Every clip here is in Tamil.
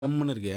கம்முன்னு இருக்கு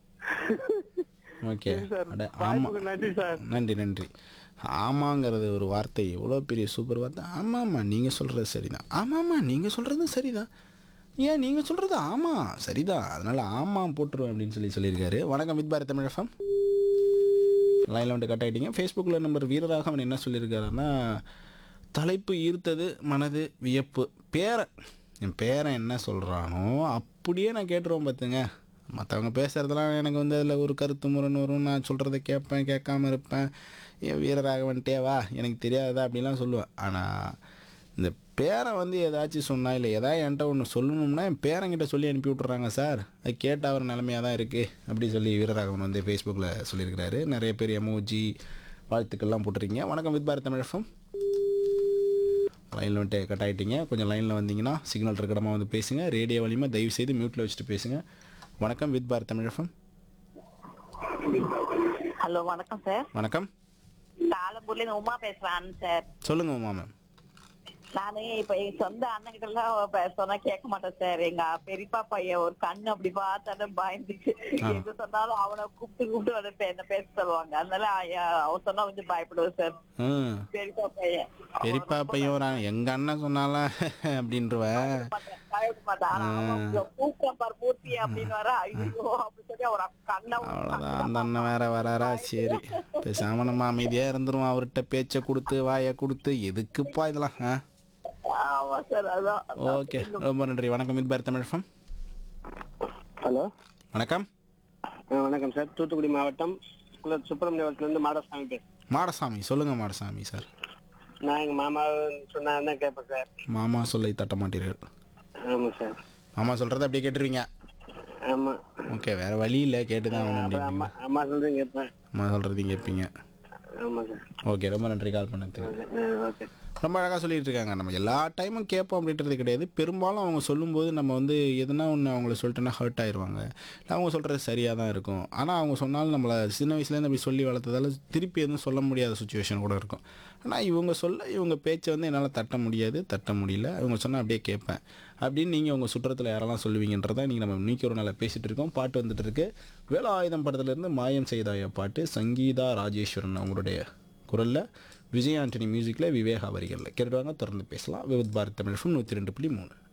ஓகே சரி சார். அட ஆமா வாய்ப்புக்கு நன்றி சார். நன்றி நன்றி ஆமாங்கிறது ஒரு வார்த்தை எவ்வளோ பெரிய சூப்பர் வார்த்தை ஆமாம்மா நீங்கள் சொல்கிறது சரிதான் ஆமாம்மா நீங்கள் சொல்கிறது சரிதான் ஏன் நீங்கள் சொல்கிறது ஆமாம் சரிதான் அதனால் ஆமாம் போட்டுருவேன் அப்படின்னு சொல்லி சொல்லியிருக்காரு வணக்கம் வித் பாரத் தமிழ் எஃப்எம் லைனில் வந்து கட் ஆகிட்டீங்க ஃபேஸ்புக்கில் நம்பர் வீரராகவன் என்ன சொல்லியிருக்காருன்னா தலைப்பு ஈர்த்தது மனது வியப்பு பேரன் என் பேரன் என்ன சொல்கிறானோ அப்படியே நான் கேட்டுருவேன் பார்த்துங்க மற்றவங்க பேசுகிறதெல்லாம் எனக்கு வந்து அதில் ஒரு கருத்து முரண் வரும் நான் சொல்கிறத கேட்பேன் கேட்காம இருப்பேன் என் வீரராகவன்ட்டே வா எனக்கு தெரியாதா அப்படிலாம் சொல்லுவேன் ஆனால் இந்த பேரன் வந்து ஏதாச்சும் சொன்னா இல்லை ஏதாவது என்கிட்ட ஒன்று சொல்லணும்னா என் பேரங்கிட்ட சொல்லி அனுப்பி விட்றாங்க சார் அது கேட்ட அவர் நிலமையாக தான் இருக்குது அப்படி சொல்லி வீரராகவன் வந்து ஃபேஸ்புக்கில் சொல்லியிருக்கிறாரு நிறைய பேர் எமோஜி வாழ்த்துக்கள்லாம் போட்டிருக்கீங்க வணக்கம் வித் பாரத் தமிழகம் லைனில் வந்துட்டு கட் ஆகிட்டீங்க கொஞ்சம் லைனில் வந்தீங்கன்னா சிக்னல் இருக்கிற இடமா வந்து பேசுங்க ரேடியோ வலிமா தயவு செய்து மியூட்டில் வச்சுட்டு பேசுங்க வணக்கம் வித் பாரத் தமிழகம் ஹலோ வணக்கம் சார் வணக்கம் தாளம்பூர்ல இருந்து உமா பேசுறேன் சார் சொல்லுங்கள் உமா மேம் நானு இப்ப எங்க சொந்த அண்ணன் கிட்ட எல்லாம் ப- சொன்னா கேட்க மாட்டேன் சார் எங்க பெரியப்பா பையன் ஒரு கண்ணு அப்படி பார்த்தாலே பயந்துச்சு எது சொன்னாலும் அவனை கூப்பிட்டு கூப்பிட்டு வந்து பே- என்ன பேச சொல்லுவாங்க அதனால அ- அவன் சொன்னா கொஞ்சம் பயப்படுவேன் சார் ம் பெரியப்பா பையன் பெரியப்பா பையன் ஒரு எங்கள் அண்ணன் சொன்னால அப்படின்றவன் மாட்டேன், பயப்பட மாட்டான் ஆனா அவன் கூப்பிட்டான் பாரு மூர்த்தி அப்படின்னு வர ஐயோ அப்படி சொல்லி அவர் கண்ணை அவ்வளோதான் அந்த அண்ணன் வேற வராரா சரி பேசாம நம்ம அமைதியாக இருந்துருவோம் அவர்கிட்ட பேச்சை கொடுத்து வாயை கொடுத்து எதுக்குப்பா இதெல்லாம் ஆ ஆமா சார் அதான் ஓகே ரொம்ப நன்றி வணக்கம் with Bharat Tamil FM. Hello வணக்கம் ஆ, வணக்கம் சார் தூத்துக்குடி மாவட்டம் குல- சுப்பிரமணியபுரத்துலேருந்து மாடசாமி பேசுறேன் மாடசாமி சொல்லுங்க மாடசாமி சார் நான் எங்கள் மாமா சொன்னா தான் கேட்பேன் சார் மாமா சொல்லை தட்ட மாட்டீர்கள் ஆமாம் சார் மாமா சொல்கிறத அப்படியே கேட்டுருவீங்க ஆமாம் ஓகே வேற வழி இல்லை கேட்டு தான் ஆகணும் அப்புறம் அப்படிங்க அம்மா அம்மா சொல்றதையும் கேட்பேன் அம்மா சொல்கிறதையும் கேட்பீங்க ஆமாம் சார் ஓகே ரொம்ப நன்றி கால் பண்ணதுக்கு ஆ, ஓகே ரொம்ப அழகாக சொல்லிட்டு இருக்காங்க நம்ம எல்லா டைமும் கேட்போம் அப்படின்றது கிடையாது பெரும்பாலும் அவங்க சொல்லும்போது நம்ம வந்து எதுனா ஒன்று அவங்கள சொல்லிட்டோன்னா ஹர்ட் ஆயிடுவாங்க இல்லை அவங்க சொல்கிறது சரியாக தான் இருக்கும் ஆனால் அவங்க சொன்னாலும் நம்மளை சின்ன வயசுலேருந்து அப்படி சொல்லி வளர்த்ததால திருப்பி எதுவும் சொல்ல முடியாத சுச்சுவேஷன் கூட இருக்கும் ஆனால் இவங்க சொல்ல இவங்க பேச்சை வந்து என்னால் தட்ட முடியாது தட்ட முடியல இவங்க சொன்னால் அப்படியே கேட்பேன் அப்படின்னு நீங்கள் உங்கள் சுற்றத்தில் யாரெல்லாம் சொல்லுவீங்கன்றதை நீங்கள் நம்ம இன்னைக்கு ஒரு நாளில் பேசிகிட்டு இருக்கோம் பாட்டு வந்துட்டு இருக்கு வேலை ஆயுதம் படத்துலேருந்து மாயம் செய்தாய பாட்டு சங்கீதா ராஜேஸ்வரன் அவங்களுடைய குரலில் விஜய் ஆண்டனி மியூசிக்கில் விவேகா வரிகளில் கேட்டுவாங்க தொடர்ந்து பேசலாம் விவித் பாரத் தமிழ் நூற்றி ரெண்டு புள்ளி மூணு